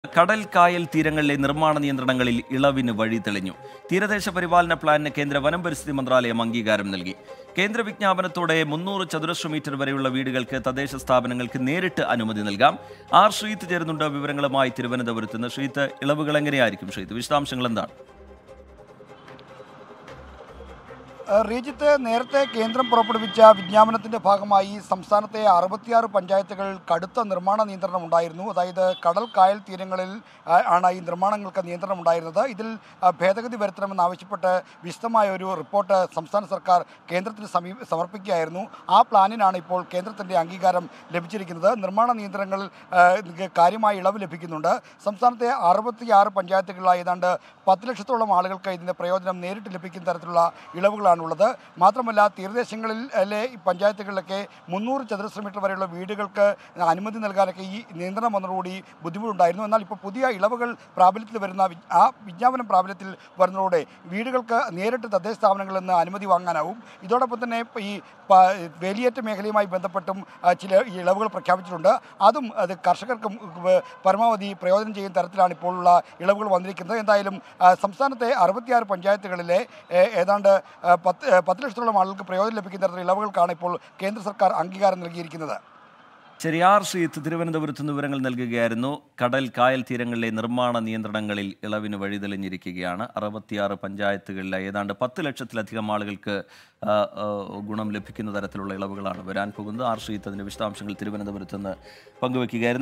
കടൽ കായൽ തീരങ്ങളിലെ നിർമ്മാണ നിയന്ത്രണങ്ങളിൽ ഇളവിന് വഴി തെളിഞ്ഞു തീരദേശ പരിപാലന പ്ലാനിന് കേന്ദ്ര വനം പരിസ്ഥിതി മന്ത്രാലയം അംഗീകാരം നൽകി കേന്ദ്ര വിജ്ഞാപനത്തോടെ മുന്നൂറ് ചതുരശ്ര മീറ്റർ വരെയുള്ള വീടുകൾക്ക് തദ്ദേശ സ്ഥാപനങ്ങൾക്ക് നേരിട്ട് അനുമതി നൽകാം ആർ ശ്രീത്ത് ചേരുന്നുണ്ട് വിവരങ്ങളുമായി തിരുവനന്തപുരത്ത് നിന്ന് ശ്രീത്ത് ഇളവുകൾ എങ്ങനെയായിരിക്കും ശ്രീത്ത് വിശദാംശങ്ങൾ എന്താണ് ഏഹ് റീജിത്ത് നേരത്തെ കേന്ദ്രം പുറപ്പെടുവിച്ച വിജ്ഞാപനത്തിന്റെ ഭാഗമായി സംസ്ഥാനത്തെ അറുപത്തിയാറ് പഞ്ചായത്തുകൾ കടുത്ത നിർമ്മാണ നിയന്ത്രണം ഉണ്ടായിരുന്നു അതായത് കടൽ കായൽ തീരങ്ങളിൽ ആ, ആണ് ഈ നിർമ്മാണങ്ങൾക്ക് നിയന്ത്രണം ഉണ്ടായിരുന്നത് ഇതിൽ ആ, ഭേദഗതി വരുത്തണമെന്നാവശ്യപ്പെട്ട് വിശദമായ ഒരു റിപ്പോർട്ട് സംസ്ഥാന സർക്കാർ കേന്ദ്രത്തിന് സമീപ സമർപ്പിക്കുകയായിരുന്നു ആ പ്ലാനിനാണ് ഇപ്പോൾ കേന്ദ്രത്തിന്റെ അംഗീകാരം ലഭിച്ചിരിക്കുന്നത് നിർമ്മാണ നിയന്ത്രണങ്ങൾ ആ, ഇത് കാര്യമായ ഇളവ് ലഭിക്കുന്നുണ്ട് സംസ്ഥാനത്തെ അറുപത്തിയാറ് പഞ്ചായത്തുകളിലായി ഏതാണ്ട് പത്ത് ലക്ഷത്തോളം ആളുകൾക്ക് ഇതിൻ്റെ പ്രയോജനം നേരിട്ട് ലഭിക്കുന്ന തരത്തിലുള്ള ഇളവുകളാണുള്ളത് മാത്രമല്ല തീരദേശങ്ങളിലെ ഈ പഞ്ചായത്തുകളിലൊക്കെ മുന്നൂറ് ചതുരശ്ര മീറ്റർ വരെയുള്ള വീടുകൾക്ക് അനുമതി നൽകാനൊക്കെ ഈ നിയന്ത്രണം വന്നതോടുകൂടി ബുദ്ധിമുട്ടുണ്ടായിരുന്നു എന്നാൽ ഇപ്പോൾ പുതിയ ഇളവുകൾ പ്രാബല്യത്തിൽ വരുന്ന വി- ആ വിജ്ഞാപനം പ്രാബല്യത്തിൽ വരുന്നതോടെ വീടുകൾക്ക് നേരിട്ട് തദ്ദേശ സ്ഥാപനങ്ങളിൽ നിന്ന് അനുമതി വാങ്ങാനാവും ഇതോടൊപ്പം തന്നെ ഇപ്പം ഈ പ- വേലിയേറ്റ മേഖലയുമായി ബന്ധപ്പെട്ടും ആ, ചില ഇളവുകൾ പ്രഖ്യാപിച്ചിട്ടുണ്ട് അതും അത് കർഷകർക്കും ഉം, പരമാവധി പ്രയോജനം ചെയ്യുന്ന തരത്തിലാണ് ഇപ്പോഴുള്ള ഇളവുകൾ വന്നിരിക്കുന്നത് എന്തായാലും ആ, സംസ്ഥാനത്തെ അറുപത്തിയാറ് പഞ്ചായത്തുകളിലെ ഏ, ഏതാണ്ട് ആ, പത്ത് ഏ, പത്ത് ലക്ഷത്തോളം ആളുകൾക്ക് പ്രയോജനം ലഭിക്കുന്ന തരത്തിലുള്ള ഇളവുകൾക്കാണ് ഇപ്പോൾ കേന്ദ്ര സർക്കാർ അംഗീകാരം നൽകിയിരിക്കുന്നത് ശരി ആർ ശ്രീത്ത് തിരുവനന്തപുരത്ത് നിന്ന് വിവരങ്ങൾ നൽകുകയായിരുന്നു കടൽ കായൽ തീരങ്ങളിലെ നിർമ്മാണ നിയന്ത്രണങ്ങളിൽ ഇളവിന് വഴിതെളിഞ്ഞിരിക്കുകയാണ് അറുപത്തിയാറ് പഞ്ചായത്തുകളിലെ ഏതാണ്ട് പത്ത് ലക്ഷത്തിലധികം ആളുകൾക്ക് ആ, ആ, ഗുണം ലഭിക്കുന്ന തരത്തിലുള്ള ഇളവുകളാണ് വരാൻ പോകുന്നത് ആർ ശ്രീത്ത് അതിൻ്റെ വിശദാംശങ്ങൾ തിരുവനന്തപുരത്ത് നിന്ന് പങ്കുവയ്ക്കുകയായിരുന്നു